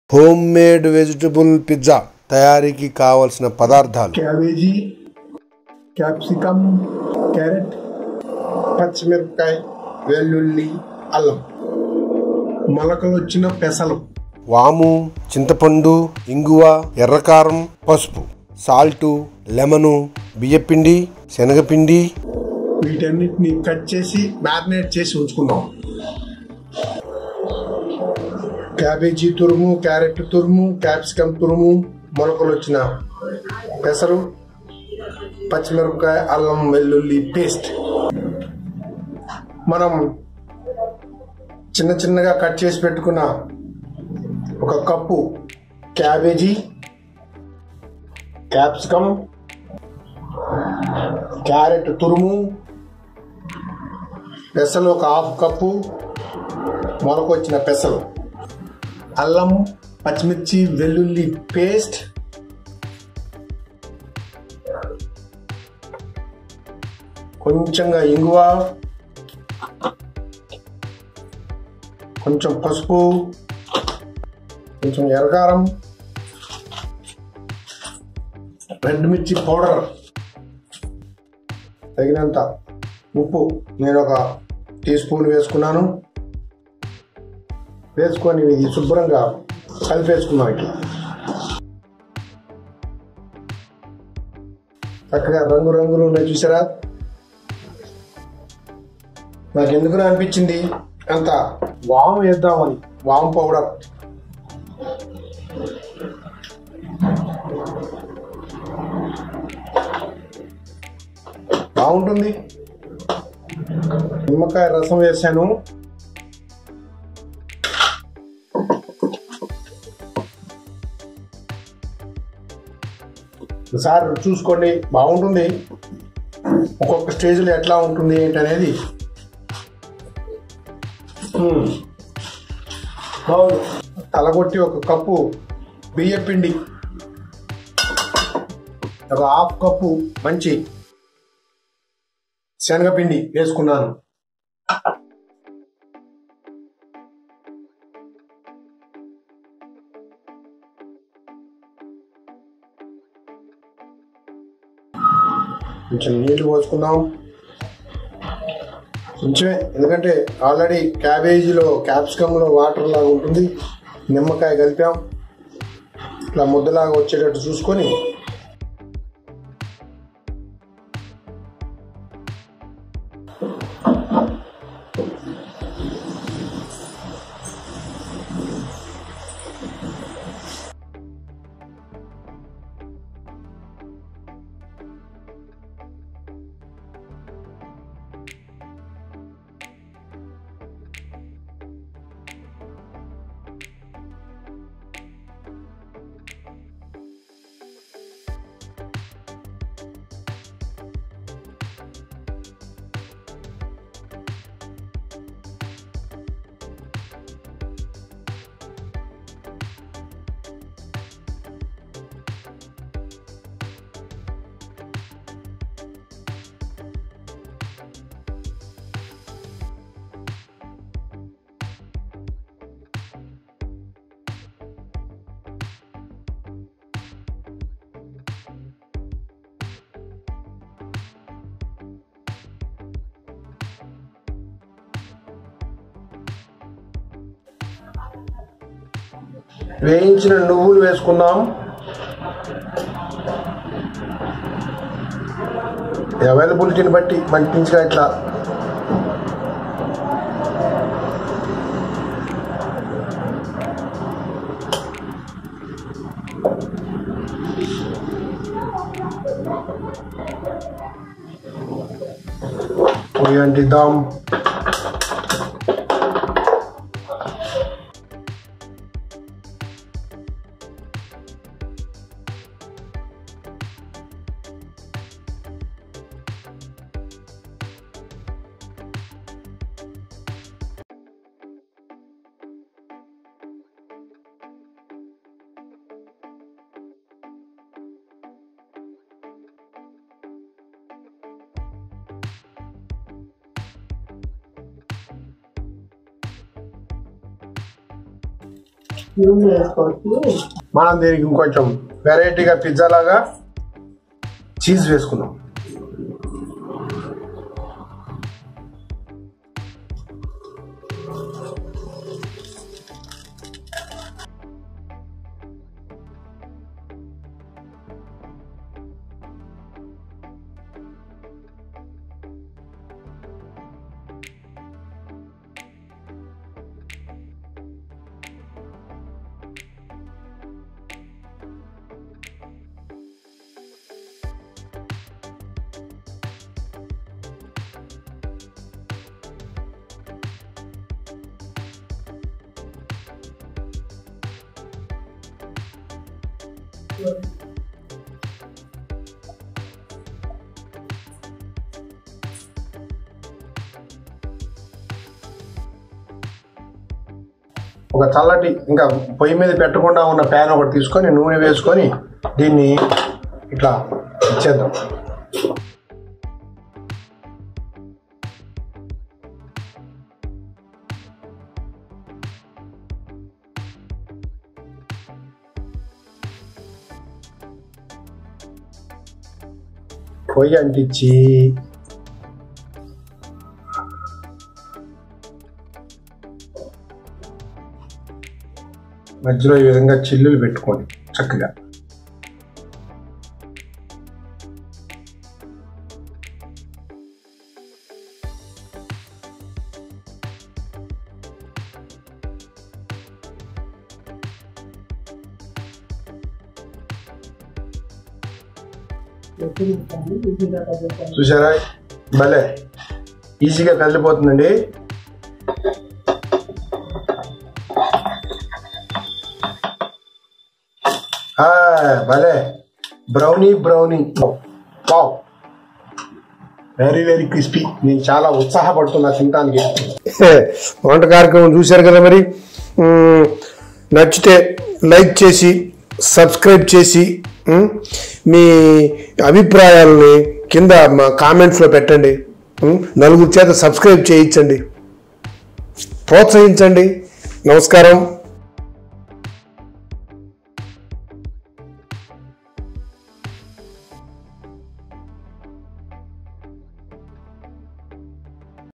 Home made vegetable pizza తయారీకి కావలసిన పదార్థాలు క్యాబేజీ క్యాప్సికమ్ క్యారెట్ పచ్చిమిరపకాయ వెల్లుల్లి అల్లం మొలకలు వచ్చిన పెసలు వాము చింతపండు ఇంగువ ఎర్రకారం పసుపు సాల్టు లెమను బియ్యపిండి శనగపిండి వీటన్నిటిని కట్ చేసి మ్యారినేట్ చేసి ఉంచుకున్నాం క్యాబేజీ తురుము క్యారెట్ తురుము క్యాప్సికమ్ తురుము మొలకలు వచ్చిన పెసరు పచ్చిమిరపకాయ అల్లం వెల్లుల్లి పేస్ట్ మనం చిన్న చిన్నగా కట్ చేసి పెట్టుకున్న ఒక కప్పు క్యాబేజీ క్యాప్సికమ్ క్యారెట్ తురుము పెసలు ఒక హాఫ్ కప్పు మొలకొచ్చిన పెసలు అల్లం పచ్చిమిర్చి వెల్లుల్లి పేస్ట్ కొంచెంగా ఇంగువ కొంచెం పసుపు కొంచెం ఎర్రకారం రెడ్ మిర్చి పౌడర్ తగినంత ఉప్పు నేను ఒక టీ స్పూన్ వేసుకున్నాను వేసుకొని ఇది శుభ్రంగా కలిపేసుకున్నాం ఇట్లా చక్కగా రంగు రంగులు ఉన్నాయి చూసారా నాకు ఎందుకు అనిపించింది అంత వాము వేద్దామని వాము పౌడర్ బాగుంటుంది నిమ్మకాయ రసం వేసాను ఒకసారి చూసుకోండి బాగుంటుంది ఒక్కొక్క స్టేజ్లో ఎట్లా ఉంటుంది ఏంటనేది మ్మ్. బాగుంది తలగొట్టి ఒక కప్పు బియ్య పిండి ఒక హాఫ్ కప్పు మంచి శనగపిండి వేసుకున్నాను కొంచెం నీళ్లు పోసుకుందాం కొంచెమే ఎందుకంటే ఆల్రెడీ క్యాబేజీలో క్యాప్సికంలో వాటర్ లాగా ఉంటుంది నిమ్మకాయ కలిపాం ఇట్లా ముద్దలాగా వచ్చేటట్టు చూసుకొని వేయించిన నువ్వులు వేసుకుందాం అవైలబిలిటీని బట్టి మంచిగా ఇట్లా పొయ్యి అంటిద్దాం నూనె వేసుకోవచ్చు మనం దీనికి ఇంకొంచెం వెరైటీగా పిజ్జా లాగా చీజ్ వేసుకుందాం ఒక చల్లటి ఇంకా పొయ్యి మీద పెట్టకుండా ఉన్న ప్యాన్ ఒకటి తీసుకొని నూనె వేసుకొని దీన్ని ఇట్లా ఇచ్చేద్దాం పొయ్యి అంటించి మధ్యలో ఈ విధంగా చిల్లులు పెట్టుకోండి చక్కగా ఈజీగా కదులుతాయి చూసారా భలే ఈజీగా కదిలిపోతుందండి ఆ, భలే brownie brownie wow very very crispy నేను చాలా ఉత్సాహపడుతున్నా తినడానికి వంట కార్యక్రమం చూశారు కదా మరి మ్మ్, నచ్చితే లైక్ చేసి సబ్స్క్రైబ్ చేసి మ్మ్, మీ అభిప్రాయాలని కింద మా కామెంట్స్లో పెట్టండి మ్మ్, నలుగురు చేత సబ్స్క్రైబ్ చేయించండి ప్రోత్సహించండి నమస్కారం